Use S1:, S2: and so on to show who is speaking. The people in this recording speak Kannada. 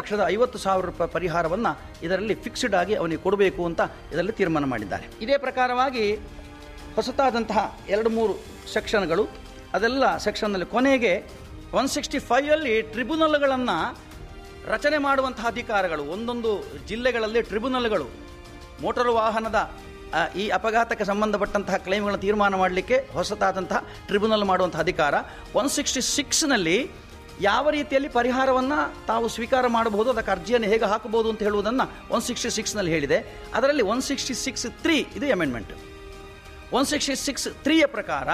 S1: ಲಕ್ಷದ ಐವತ್ತು ಸಾವಿರ ರೂಪಾಯಿ ಪರಿಹಾರವನ್ನು ಇದರಲ್ಲಿ ಫಿಕ್ಸ್ಡ್ ಆಗಿ ಅವನಿಗೆ ಕೊಡಬೇಕು ಅಂತ ಇದರಲ್ಲಿ ತೀರ್ಮಾನ ಮಾಡಿದ್ದಾರೆ ಇದೇ ಪ್ರಕಾರವಾಗಿ ಹೊಸತಾದಂತಹ ಎರಡು ಮೂರು ಸೆಕ್ಷನ್ಗಳು ಅದೆಲ್ಲ ಸೆಕ್ಷನ್ನಲ್ಲಿ ಕೊನೆಗೆ ಒನ್ ಸಿಕ್ಸ್ಟಿ ಫೈವಲ್ಲಿ ಟ್ರಿಬ್ಯುನಲ್ಗಳನ್ನು ರಚನೆ ಮಾಡುವಂತಹ ಅಧಿಕಾರಗಳು ಒಂದೊಂದು ಜಿಲ್ಲೆಗಳಲ್ಲಿ ಟ್ರಿಬ್ಯುನಲ್ಗಳು ಮೋಟಾರು ವಾಹನದ ಆ, ಈ ಅಪಘಾತಕ್ಕೆ ಸಂಬಂಧಪಟ್ಟಂತಹ ಕ್ಲೈಮ್ಗಳನ್ನು ತೀರ್ಮಾನ ಮಾಡಲಿಕ್ಕೆ ಹೊಸತಾದಂತಹ ಟ್ರಿಬ್ಯುನಲ್ ಮಾಡುವಂತಹ ಅಧಿಕಾರ ಒನ್ ಸಿಕ್ಸ್ಟಿ ಸಿಕ್ಸ್ನಲ್ಲಿ ಯಾವ ರೀತಿಯಲ್ಲಿ ಪರಿಹಾರವನ್ನು ತಾವು ಸ್ವೀಕಾರ ಮಾಡಬಹುದು ಅದಕ್ಕೆ ಅರ್ಜಿಯನ್ನು ಹೇಗೆ ಹಾಕಬಹುದು ಅಂತ ಹೇಳುವುದನ್ನು ಒನ್ ಸಿಕ್ಸ್ಟಿ ಸಿಕ್ಸ್ನಲ್ಲಿ ಹೇಳಿದೆ ಅದರಲ್ಲಿ ಒನ್ ಸಿಕ್ಸ್ಟಿ ಸಿಕ್ಸ್ ತ್ರೀ ಇದು ಅಮೆಂಡ್ಮೆಂಟ್ ಒನ್ ಸಿಕ್ಸ್ಟಿ ಸಿಕ್ಸ್ ತ್ರೀಯ ಪ್ರಕಾರ